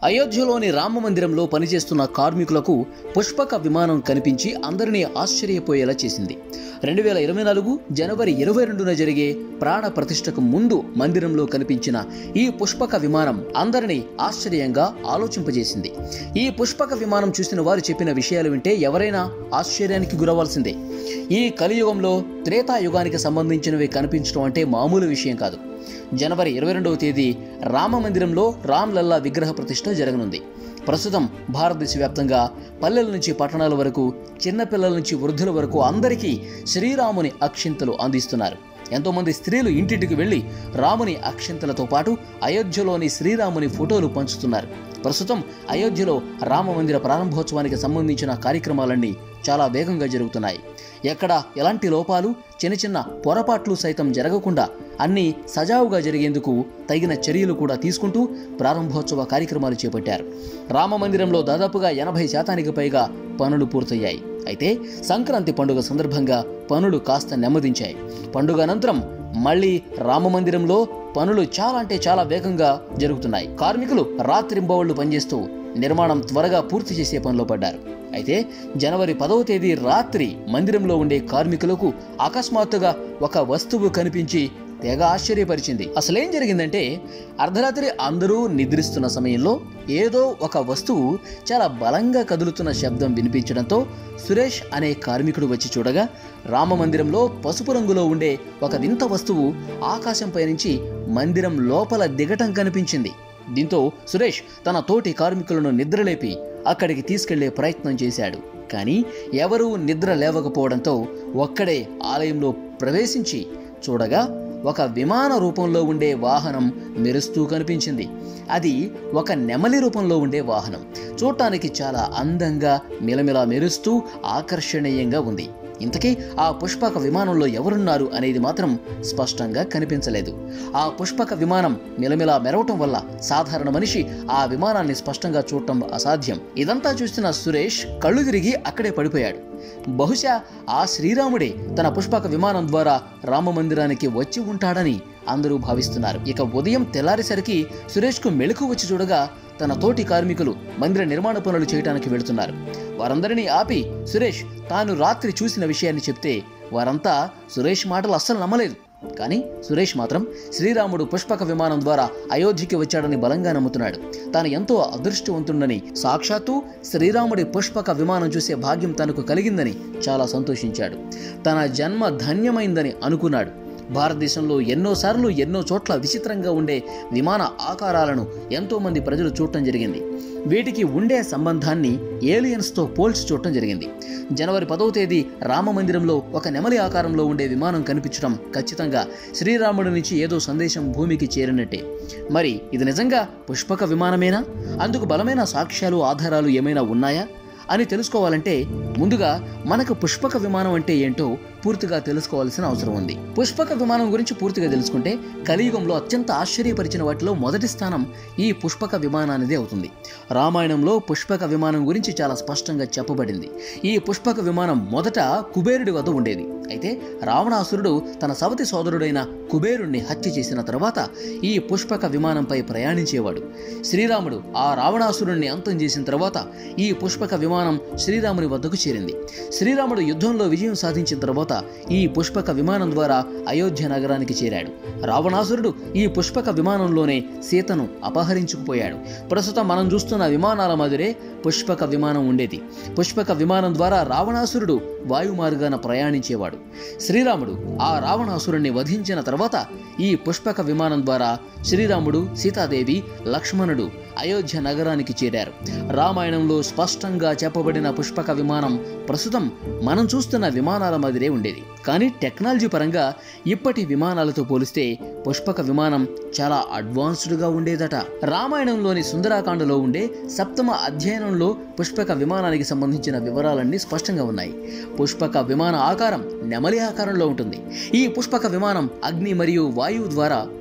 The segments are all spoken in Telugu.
అయోధ్యలోని రామ మందిరంలో పనిచేస్తున్న కార్మికులకు పుష్పక విమానం కనిపించి అందరినీ ఆశ్చర్యపోయేలా చేసింది రెండు వేల ఇరవై నాలుగు జనవరి ఇరవై రెండున జరిగే ప్రాణ ప్రతిష్టకు ముందు మందిరంలో కనిపించిన ఈ పుష్పక విమానం అందరినీ ఆశ్చర్యంగా ఆలోచింపజేసింది ఈ పుష్పక విమానం చూసిన వారు చెప్పిన విషయాలు వింటే ఎవరైనా ఆశ్చర్యానికి గురవాల్సిందే ఈ కలియుగంలో త్రేతాయుగానికి సంబంధించినవి కనిపించడం అంటే మామూలు విషయం కాదు జనవరి ఇరవై రెండవ తేదీ రామ మందిరంలో రామ్ లల్లా విగ్రహ ప్రతిష్ట జరగనుంది ప్రస్తుతం భారతదేశ వ్యాప్తంగా పల్లెల నుంచి పట్టణాల వరకు చిన్నపిల్లల నుంచి వృద్ధుల వరకు అందరికీ శ్రీరాముని అక్షింతలు అందిస్తున్నారు ఎంతోమంది స్త్రీలు ఇంటింటికి వెళ్ళి రాముని అక్షింతలతో పాటు అయోధ్యలోని శ్రీరాముని ఫోటోలు పంచుతున్నారు ప్రస్తుతం అయోధ్యలో రామ మందిర ప్రారంభోత్సవానికి సంబంధించిన కార్యక్రమాలన్నీ చాలా వేగంగా జరుగుతున్నాయి ఎక్కడ ఎలాంటి లోపాలు చిన్న చిన్న పొరపాట్లు సైతం జరగకుండా అన్నీ సజావుగా జరిగేందుకు తగిన చర్యలు కూడా తీసుకుంటూ ప్రారంభోత్సవ కార్యక్రమాలు చేపట్టారు రామ మందిరంలో దాదాపుగా ఎనభై శాతానికి పైగా పనులు పూర్తయ్యాయి అయితే సంక్రాంతి పండుగ సందర్భంగా పనులు కాస్త నెమ్మదించాయి పండుగ అనంతరం మళ్ళీ రామ మందిరంలో పనులు చాలా అంటే చాలా వేగంగా జరుగుతున్నాయి కార్మికులు రాత్రింబవళ్లు పనిచేస్తూ నిర్మాణం త్వరగా పూర్తి చేసే పనిలో పడ్డారు అయితే జనవరి పదవ తేదీ రాత్రి మందిరంలో ఉండే కార్మికులకు అకస్మాత్తుగా ఒక వస్తువు కనిపించి తెగ ఆశ్చర్యపరిచింది అసలేం జరిగిందంటే అర్ధరాత్రి అందరూ నిద్రిస్తున్న సమయంలో ఏదో ఒక వస్తువు చాలా బలంగా కదులుతున్న శబ్దం వినిపించడంతో సురేష్ అనే కార్మికుడు వచ్చి చూడగా రామ మందిరంలో పసుపు రంగులో ఉండే ఒక వింత వస్తువు ఆకాశంపై నుంచి మందిరం లోపల దిగటం కనిపించింది దీంతో సురేష్ తన తోటి కార్మికులను నిద్రలేపి అక్కడికి తీసుకెళ్లే ప్రయత్నం చేశాడు కానీ ఎవరూ నిద్ర లేవకపోవడంతో ఒక్కడే ఆలయంలో ప్రవేశించి చూడగా ఒక విమాన రూపంలో ఉండే వాహనం మెరుస్తూ కనిపించింది అది ఒక నెమలి రూపంలో ఉండే వాహనం చూడటానికి చాలా అందంగా మిలమిలా మెరుస్తూ ఆకర్షణీయంగా ఉంది ఇంతకీ ఆ పుష్పక విమానంలో ఎవరున్నారు అనేది మాత్రం స్పష్టంగా కనిపించలేదు ఆ పుష్పక విమానం మిలమిలా మెరవటం వల్ల సాధారణ మనిషి ఆ విమానాన్ని స్పష్టంగా చూడటం అసాధ్యం ఇదంతా చూస్తున్న సురేష్ కళ్ళు తిరిగి అక్కడే పడిపోయాడు బహుశా ఆ శ్రీరాముడే తన పుష్పక విమానం ద్వారా రామ మందిరానికి వచ్చి ఉంటాడని అందరూ భావిస్తున్నారు ఇక ఉదయం తెల్లారేసరికి సురేష్కు మెలకు వచ్చి చూడగా తన తోటి కార్మికులు మందిర నిర్మాణ పనులు చేయడానికి వెళుతున్నారు వారందరినీ ఆపి సురేష్ తాను రాత్రి చూసిన విషయాన్ని చెప్తే వారంతా సురేష్ మాటలు అస్సలు నమ్మలేదు కానీ సురేష్ మాత్రం శ్రీరాముడు పుష్పక విమానం ద్వారా అయోధ్యకి వచ్చాడని బలంగా నమ్ముతున్నాడు తాను ఎంతో అదృష్టవంతుడని సాక్షాత్తు శ్రీరాముడి పుష్పక విమానం చూసే భాగ్యం తనకు కలిగిందని చాలా సంతోషించాడు తన జన్మ ధన్యమైందని అనుకున్నాడు భారతదేశంలో ఎన్నోసార్లు ఎన్నో చోట్ల విచిత్రంగా ఉండే విమాన ఆకారాలను ఎంతోమంది ప్రజలు చూడటం జరిగింది వీటికి ఉండే సంబంధాన్ని ఏలియన్స్తో పోల్చి చూడటం జరిగింది జనవరి పదవ తేదీ రామ మందిరంలో ఒక నెమలి ఆకారంలో ఉండే విమానం కనిపించడం ఖచ్చితంగా శ్రీరాముడి నుంచి ఏదో సందేశం భూమికి చేరినట్టే మరి ఇది నిజంగా పుష్పక విమానమేనా అందుకు బలమైన సాక్ష్యాలు ఆధారాలు ఏమైనా ఉన్నాయా అని తెలుసుకోవాలంటే ముందుగా మనకు పుష్పక విమానం అంటే ఏంటో పూర్తిగా తెలుసుకోవాల్సిన అవసరం ఉంది పుష్పక విమానం గురించి పూర్తిగా తెలుసుకుంటే కలియుగంలో అత్యంత ఆశ్చర్యపరిచిన వాటిలో మొదటి స్థానం ఈ పుష్పక విమానానిదే అవుతుంది రామాయణంలో పుష్పక విమానం గురించి చాలా స్పష్టంగా చెప్పబడింది ఈ పుష్పక విమానం మొదట కుబేరుడి వద్ద ఉండేది అయితే రావణాసురుడు తన సవతి సోదరుడైన కుబేరుణ్ణి హత్య చేసిన తర్వాత ఈ పుష్పక విమానంపై ప్రయాణించేవాడు శ్రీరాముడు ఆ రావణాసురుణ్ణి అంతం చేసిన తర్వాత ఈ పుష్పక విమానం శ్రీరాముని వద్దకు చేరింది శ్రీరాముడు యుద్ధంలో విజయం సాధించిన తర్వాత ఈ పుష్పక విమానం ద్వారా అయోధ్య నగరానికి చేరాడు రావణాసురుడు ఈ పుష్పక విమానంలోనే సీతను అపహరించుకుపోయాడు ప్రస్తుతం మనం చూస్తున్న విమానాల మాదిరే పుష్పక విమానం ఉండేది పుష్పక విమానం ద్వారా రావణాసురుడు వాయు మార్గాన ప్రయాణించేవాడు శ్రీరాముడు ఆ రావణాసురుణ్ణి వధించిన తర్వాత ఈ పుష్పక విమానం ద్వారా శ్రీరాముడు సీతాదేవి లక్ష్మణుడు అయోధ్య నగరానికి చేరారు రామాయణంలో స్పష్టంగా చెప్పబడిన పుష్పక విమానం ప్రస్తుతం మనం చూస్తున్న విమానాల మాదిరే ఉండేది కానీ టెక్నాలజీ పరంగా ఇప్పటి విమానాలతో పోలిస్తే పుష్పక విమానం చాలా అడ్వాన్స్డ్గా ఉండేదట రామాయణంలోని సుందరాకాండలో ఉండే సప్తమ అధ్యయనంలో పుష్పక విమానానికి సంబంధించిన వివరాలన్నీ స్పష్టంగా ఉన్నాయి పుష్పక విమాన ఆకారం నెమలి ఆకారంలో ఉంటుంది ఈ పుష్పక విమానం అగ్ని మరియు వాయువు ద్వారా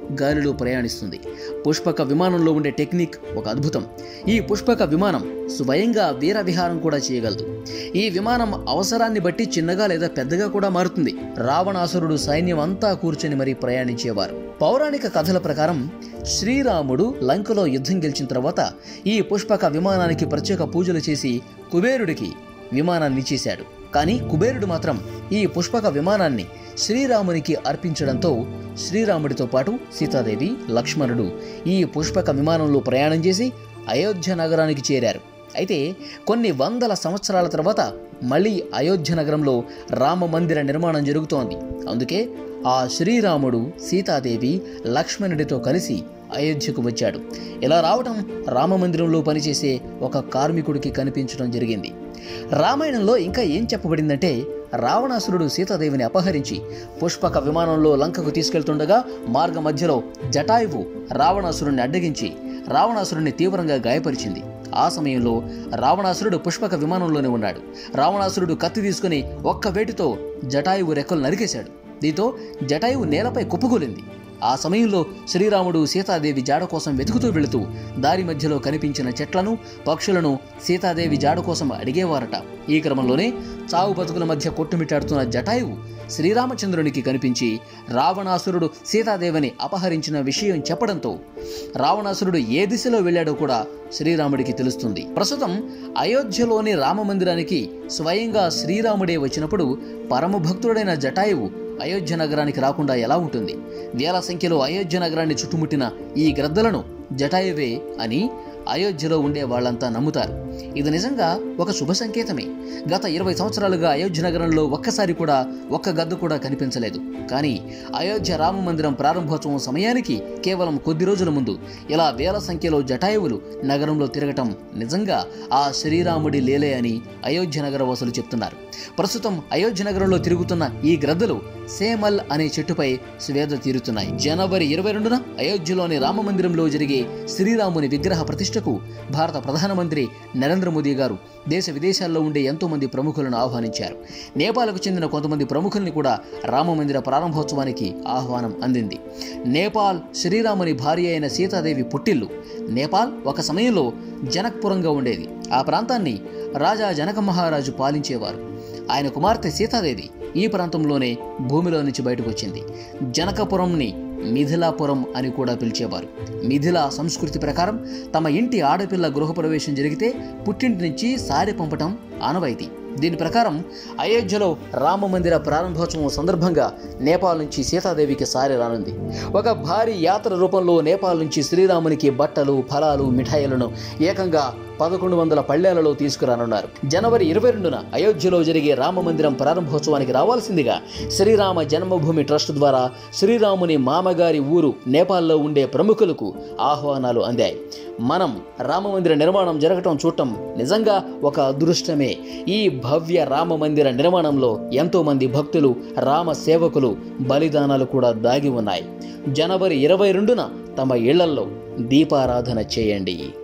గాలిలో ప్రయాణిస్తుంది పుష్పక విమానంలో ఉండే టెక్నిక్ ఒక అద్భుతం ఈ పుష్పక విమానం స్వయంగా వీర విహారం కూడా చేయగలదు ఈ విమానం అవసరాన్ని బట్టి చిన్నగా లేదా పెద్దగా కూడా మారుతుంది రావణాసురుడు సైన్యం అంతా కూర్చొని మరీ ప్రయాణించేవారు పౌరాణిక కథల ప్రకారం శ్రీరాముడు లంకలో యుద్ధం గెలిచిన తర్వాత ఈ పుష్పక విమానానికి ప్రత్యేక పూజలు చేసి కుబేరుడికి విమానాన్ని ఇచ్చేశాడు కానీ కుబేరుడు మాత్రం ఈ పుష్పక విమానాన్ని శ్రీరామునికి అర్పించడంతో శ్రీరాముడితో పాటు సీతాదేవి లక్ష్మణుడు ఈ పుష్పక విమానంలో ప్రయాణం చేసి అయోధ్య నగరానికి చేరారు అయితే కొన్ని వందల సంవత్సరాల తర్వాత మళ్ళీ అయోధ్య నగరంలో రామ మందిర నిర్మాణం జరుగుతోంది అందుకే ఆ శ్రీరాముడు సీతాదేవి లక్ష్మణుడితో కలిసి అయోధ్యకు వచ్చాడు ఇలా రావటం రామమందిరంలో పనిచేసే ఒక కార్మికుడికి కనిపించడం జరిగింది రామాయణంలో ఇంకా ఏం చెప్పబడిందంటే రావణాసురుడు సీతాదేవిని అపహరించి పుష్పక విమానంలో లంకకు తీసుకెళ్తుండగా మార్గ మధ్యలో జటాయువు రావణాసురుడిని అడ్డగించి రావణాసురుడిని తీవ్రంగా గాయపరిచింది ఆ సమయంలో రావణాసురుడు పుష్పక విమానంలోనే ఉన్నాడు రావణాసురుడు కత్తి తీసుకుని ఒక్క వేటితో జటాయువు రెక్కలు నరికేశాడు దీంతో జటాయువు నేలపై కుప్పకూలింది ఆ సమయంలో శ్రీరాముడు సీతాదేవి జాడ కోసం వెతుకుతూ వెళుతూ దారి మధ్యలో కనిపించిన చెట్లను పక్షులను సీతాదేవి జాడ కోసం అడిగేవారట ఈ క్రమంలోనే చావు బతుకుల మధ్య కొట్టుమిట్టాడుతున్న జటాయువు శ్రీరామచంద్రునికి కనిపించి రావణాసురుడు సీతాదేవిని అపహరించిన విషయం చెప్పడంతో రావణాసురుడు ఏ దిశలో వెళ్ళాడో కూడా శ్రీరాముడికి తెలుస్తుంది ప్రస్తుతం అయోధ్యలోని రామమందిరానికి స్వయంగా శ్రీరాముడే వచ్చినప్పుడు పరమభక్తుడైన జటాయువు అయోధ్య నగరానికి రాకుండా ఎలా ఉంటుంది వేల సంఖ్యలో అయోధ్య నగరాన్ని చుట్టుముట్టిన ఈ గ్రద్దలను జటాయువే అని అయోధ్యలో ఉండే వాళ్ళంతా నమ్ముతారు ఇది నిజంగా ఒక శుభ సంకేతమే గత ఇరవై సంవత్సరాలుగా అయోధ్య నగరంలో ఒక్కసారి కూడా ఒక్క గద్ద కూడా కనిపించలేదు కానీ అయోధ్య రామ మందిరం ప్రారంభోత్సవం సమయానికి కేవలం కొద్ది రోజుల ముందు ఇలా వేల సంఖ్యలో జటాయువులు నగరంలో తిరగటం నిజంగా ఆ శ్రీరాముడి లేలే అని అయోధ్య నగర వాసులు చెప్తున్నారు ప్రస్తుతం అయోధ్య నగరంలో తిరుగుతున్న ఈ గ్రద్దలు సేమల్ అనే చెట్టుపై స్వేద తీరుతున్నాయి జనవరి ఇరవై రెండున అయోధ్యలోని రామ మందిరంలో జరిగే శ్రీరాముని విగ్రహ ప్రతిష్టకు భారత ప్రధానమంత్రి నరేంద్ర మోదీ గారు దేశ విదేశాల్లో ఉండే ఎంతో మంది ప్రముఖులను ఆహ్వానించారు నేపాల్కు చెందిన కొంతమంది ప్రముఖుల్ని కూడా రామమందిర ప్రారంభోత్సవానికి ఆహ్వానం అందింది నేపాల్ శ్రీరాముని భార్య అయిన సీతాదేవి పుట్టిల్లు నేపాల్ ఒక సమయంలో జనక్పురంగా ఉండేది ఆ ప్రాంతాన్ని రాజా జనక మహారాజు పాలించేవారు ఆయన కుమార్తె సీతాదేవి ఈ ప్రాంతంలోనే భూమిలో నుంచి బయటకు వచ్చింది జనకపురంని మిథిలాపురం అని కూడా పిలిచేవారు మిథిలా సంస్కృతి ప్రకారం తమ ఇంటి ఆడపిల్ల గృహప్రవేశం జరిగితే పుట్టింటి నుంచి సారి పంపటం ఆనవాయితీ దీని ప్రకారం అయోధ్యలో రామ మందిర ప్రారంభోత్సవం సందర్భంగా నేపాల్ నుంచి సీతాదేవికి సారి రానుంది ఒక భారీ యాత్ర రూపంలో నేపాల్ నుంచి శ్రీరామునికి బట్టలు ఫలాలు మిఠాయిలను ఏకంగా పదకొండు వందల పళ్ళేలలో తీసుకురానున్నారు జనవరి ఇరవై రెండున అయోధ్యలో జరిగే రామ మందిరం ప్రారంభోత్సవానికి రావాల్సిందిగా శ్రీరామ జన్మభూమి ట్రస్ట్ ద్వారా శ్రీరాముని మామగారి ఊరు నేపాల్లో ఉండే ప్రముఖులకు ఆహ్వానాలు అందాయి మనం రామ మందిర నిర్మాణం జరగటం చూడటం నిజంగా ఒక అదృష్టమే ఈ భవ్య రామ మందిర నిర్మాణంలో ఎంతో మంది భక్తులు రామ సేవకులు బలిదానాలు కూడా దాగి ఉన్నాయి జనవరి ఇరవై రెండున తమ ఇళ్లల్లో దీపారాధన చేయండి